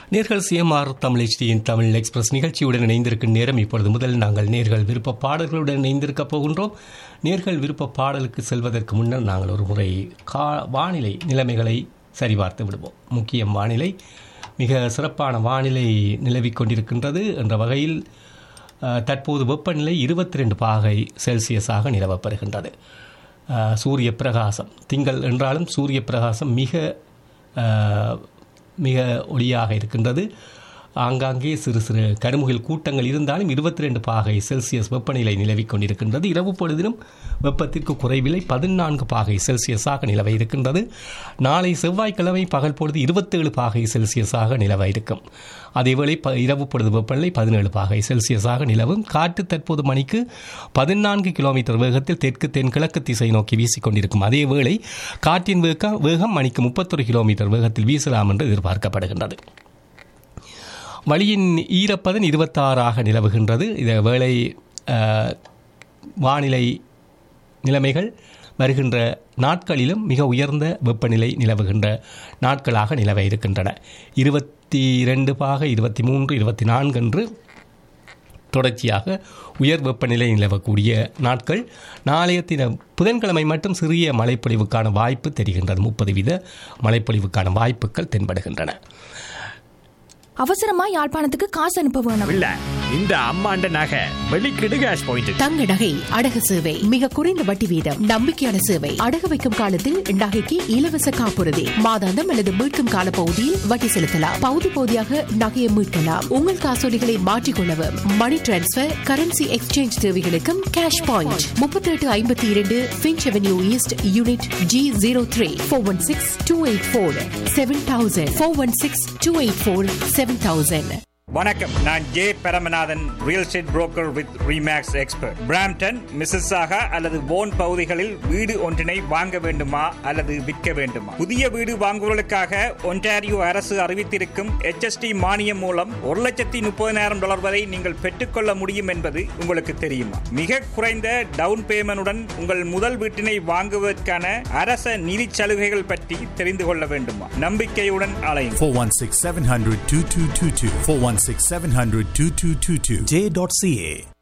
நேர்கள் சிஎம்ஆர் தமிழ் HDயின் தமிழ் எக்ஸ்பிரஸ் நிகழ்ச்சியுடன் இணைந்திருக்கும் நேரம் இப்பொழுது முதல் நாங்கள் நேர்கள் விருப்ப பாடல்களுடன் இணைந்திருக்க போகின்றோம் நேர்கள் விருப்ப பாடலுக்கு செல்வதற்கு முன்னர் நாங்கள் ஒரு முறை கா வானிலை நிலைமைகளை சரிபார்த்து விடுவோம் முக்கியம் வானிலை மிக சிறப்பான வானிலை நிலவிக் கொண்டிருக்கின்றது என்ற வகையில் அஹ், தற்போது வெப்பநிலை இருபத்தி ரெண்டு பாகை செல்சியஸாக நிலவப்பெறுகின்றது அஹ், சூரிய பிரகாசம் திங்கள் என்றாலும் சூரிய பிரகாசம் மிக அஹ், மிக ஒளியாக இருக்கின்றது ஆங்காங்கே சிறு சிறு கருமுகில் கூட்டங்கள் இருந்தாலும் இருபத்தி ரெண்டு பாகை செல்சியஸ் வெப்பநிலை நிலவிக் கொண்டிருக்கின்றது இரவு பொழுதிலும் வெப்பத்திற்கு குறைவில்லை பதினான்கு பாகை செல்சியஸாக நிலவ இருக்கின்றது நாளை செவ்வாய்க்கிழமை பகல் பொழுது இருபத்தேழு பாகை செல்சியஸாக நிலவ இருக்கும் அதேவேளை ப இரவு பொழுது வெப்பநிலை பதினேழு பாகை செல்சியஸாக நிலவும் காற்று தற்போது மணிக்கு பதினான்கு கிலோமீட்டர் வேகத்தில் தெற்கு தென்கிழக்கு திசை நோக்கி வீசிக்கொண்டிருக்கும் அதே வேளை காற்றின் வேகம் வேகம் மணிக்கு முப்பத்தொரு கிலோமீட்டர் வேகத்தில் வீசலாம் என்று எதிர்பார்க்கப்படுகின்றது வழியின் ஈரப்பதன் இருபத்தாறாக நிலவுகின்றது இத வேளை அஹ், வானிலை நிலைமைகள் வருகின்ற நாட்களிலும் மிக உயர்ந்த வெப்பநிலை நிலவுகின்ற நாட்களாக நிலவ இருக்கின்றன இருபத்தி இரண்டு பாக இருபத்தி மூன்று இருபத்தி நான்கு என்று தொடர்ச்சியாக உயர் வெப்பநிலை நிலவக்கூடிய நாட்கள் நாளைய தின புதன்கிழமை மட்டும் சிறிய மழைப்பொழிவுக்கான வாய்ப்பு தெரிகின்றது முப்பது வீத மழைப்பொழிவுக்கான வாய்ப்புகள் தென்படுகின்றன அவசரமா யாழ்ப்பாணத்துக்கு காசு அனுப்ப வேணும் இல்ல இந்த அம்மாண்ட நகை வெளிக்கிடு கேஷ் பாயிண்ட் தங்க நகை அடகு சேவை மிக குறைந்த வட்டி வீதம் நம்பிக்கையான சேவை அடகு வைக்கும் காலத்தில் நகைக்கு இலவச காப்புறுதி மாதாந்தம் அல்லது மீட்கும் கால பகுதியில் வட்டி செலுத்தலாம் பகுதி பகுதியாக நகையை மீட்கலாம் உங்கள் காசோலிகளை மாற்றிக்கொள்ளவும் மணி டிரான்ஸ்பர் கரன்சி எக்ஸ்சேஞ்ச் தேவைகளுக்கும் கேஷ் பாயிண்ட் முப்பத்தி எட்டு ஐம்பத்தி இரண்டு Finch avenue east unit G zero three four one six two eight four seven thousand four one six two eight four seven thousand வணக்கம் நான் J Paramanathan real estate broker with REMAX expert Brampton Mississauga அல்லது போன் பகுதிகளில் வீடு ஒன்றினை வாங்க வேண்டுமா அல்லது விற்க வேண்டுமா புதிய வீடு வாங்குவதற்காக ஒன்டாரியோ அரசு அறிவித்திருக்கும் HST மானியம் மூலம் ஒரு லட்சத்தி முப்பதினாயிரம் டாலர் வரை நீங்கள் பெற்றுக்கொள்ள முடியும் என்பது உங்களுக்கு தெரியுமா மிக குறைந்த டவுன் பேமெண்டுடன் உங்கள் முதல் வீட்டினை வாங்குவதற்கான அரச நிதி சலுகைகள் பற்றி தெரிந்து கொள்ள வேண்டுமா நம்பிக்கையுடன் அலையும் 416 700 2222. 416 700 2222. J.ca.